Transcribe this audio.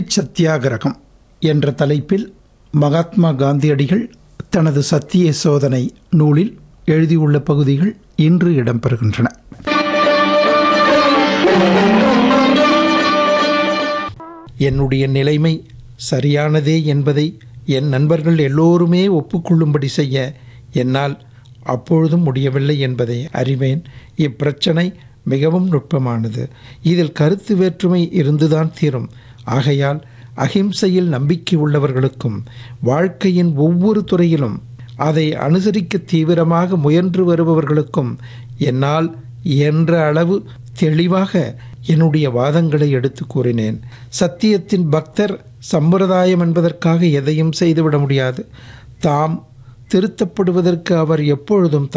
சத்தியாகிரகம் என்ற தலைப்பில் மகாத்மா காந்தியடிகள் தனது சத்திய சோதனை நூலில் எழுதியுள்ள பகுதிகள் இன்று இடம்பெறுகின்றன என்னுடைய நிலைமை சரியானதே என்பதை என் நண்பர்கள் எல்லோருமே ஒப்புக்கொள்ளும்படி செய்ய என்னால் அப்பொழுதும் முடியவில்லை என்பதை அறிவேன் இப்பிரச்சனை மிகவும் நுட்பமானது இதில் கருத்து வேற்றுமை இருந்துதான் தீரும் ஆகையால் அகிம்சையில் நம்பிக்கை உள்ளவர்களுக்கும் வாழ்க்கையின் ஒவ்வொரு துறையிலும் அதை அனுசரிக்க தீவிரமாக முயன்று வருபவர்களுக்கும் என்னால் இயன்ற அளவு தெளிவாக என்னுடைய வாதங்களை எடுத்து கூறினேன் சத்தியத்தின் பக்தர் சம்பிரதாயம் என்பதற்காக எதையும் செய்துவிட முடியாது தாம் திருத்தப்படுவதற்கு அவர் எப்பொழுதும்